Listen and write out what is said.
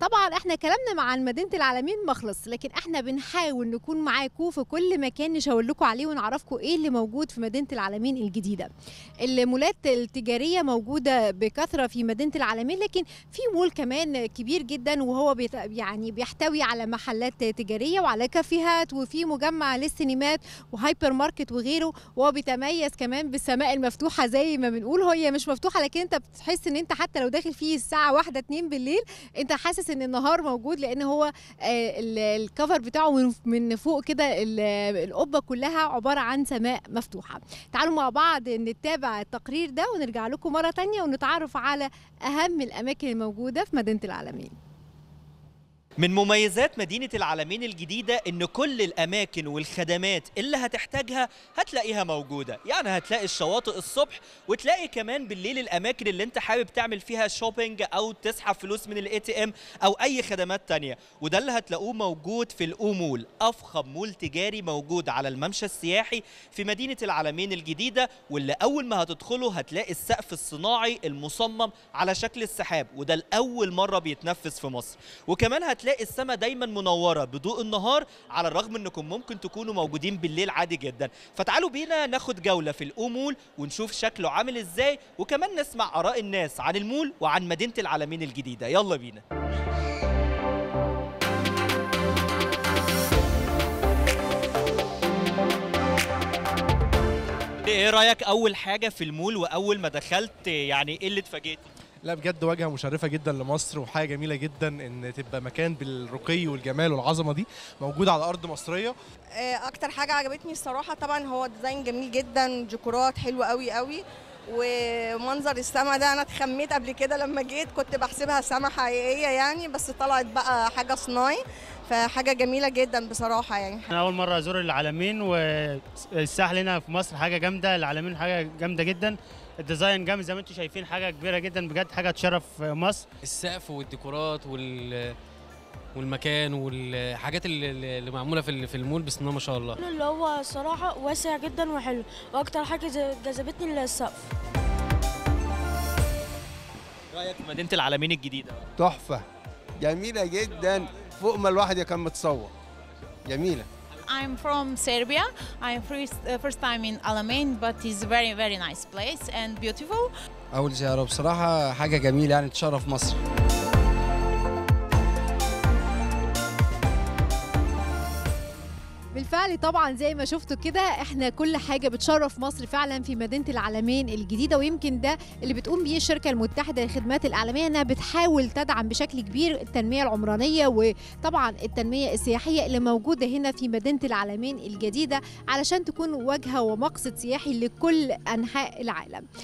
طبعا احنا كلامنا مع مدينه العالمين مخلص لكن احنا بنحاول نكون معاكم في كل مكان نشاور لكم عليه ونعرفكم ايه اللي موجود في مدينه العالمين الجديده المولات التجاريه موجوده بكثره في مدينه العالمين لكن في مول كمان كبير جدا وهو بيت يعني بيحتوي على محلات تجاريه وعلى كافيهات وفي مجمع للسينمات وهايبر ماركت وغيره وهو بيتميز كمان بالسماء المفتوحه زي ما بنقول هي مش مفتوحه لكن انت بتحس ان انت حتى لو داخل فيه الساعه واحدة اتنين بالليل انت حاسس ان النهار موجود لان هو آه، ال- الكفر بتاعه من- من فوق كده ال- القبه كلها عباره عن سماء مفتوحه تعالوا مع بعض نتابع التقرير ده ونرجع لكم مره تانية ونتعرف على اهم الاماكن الموجوده في مدينه العالمين من مميزات مدينة العالمين الجديدة إن كل الأماكن والخدمات اللي هتحتاجها هتلاقيها موجودة يعني هتلاقي الشواطئ الصبح وتلاقي كمان بالليل الأماكن اللي أنت حابب تعمل فيها شوبينج أو تسحب فلوس من الاي تي ام أو أي خدمات تانية وده اللي هتلاقوه موجود في الأو مول أفخم مول تجاري موجود على الممشى السياحي في مدينة العالمين الجديدة واللي أول ما هتدخله هتلاقي السقف الصناعي المصمم على شكل السحاب وده لأول مرة بيتنفذ في مصر وكمان هتلاقي السماء دايما منوره بضوء النهار على الرغم انكم ممكن تكونوا موجودين بالليل عادي جدا فتعالوا بينا ناخد جوله في الأمول ونشوف شكله عامل ازاي وكمان نسمع اراء الناس عن المول وعن مدينه العالمين الجديده يلا بينا ايه رايك اول حاجه في المول واول ما دخلت يعني ايه اللي اتفاجئت لا بجد واجهه مشرفه جدا لمصر وحاجه جميله جدا ان تبقى مكان بالرقي والجمال والعظمه دي موجود على ارض مصريه آه، اكتر حاجه عجبتني الصراحه طبعا هو ديزاين جميل جدا ديكورات حلوه قوي قوي ومنظر السما ده انا اتخميت قبل كده لما جيت كنت بحسبها سما حقيقيه يعني بس طلعت بقى حاجه صناعي فحاجه جميله جدا بصراحه يعني انا اول مره ازور العالمين والساحل هنا في مصر حاجه جامده العالمين حاجه جامده جدا الديزاين جامد زي ما انتم شايفين حاجه كبيره جدا بجد حاجه تشرف مصر السقف والديكورات وال والمكان والحاجات اللي اللي معموله في ال- في المول بسم الله ما شاء الله اللي هو صراحة واسع جدا وحلو واكتر حاجة ز- جذبتني السقف رايك في مدينه العالمين الجديده تحفة جميلة جدا فوق ما الواحد كان متصور جميلة I'm from Serbia. I'm first, uh, first time in Alamein, but it's very very nice place and beautiful. أول زيارة بصراحة حاجة جميلة يعني تشرف مصر بالفعل طبعا زي ما شفتوا كده احنا كل حاجه بتشرف مصر فعلا في مدينه العالمين الجديده ويمكن ده اللي بتقوم بيه الشركه المتحده للخدمات الاعلاميه انها بتحاول تدعم بشكل كبير التنميه العمرانيه وطبعا التنميه السياحيه اللي موجوده هنا في مدينه العالمين الجديده علشان تكون واجهه ومقصد سياحي لكل انحاء العالم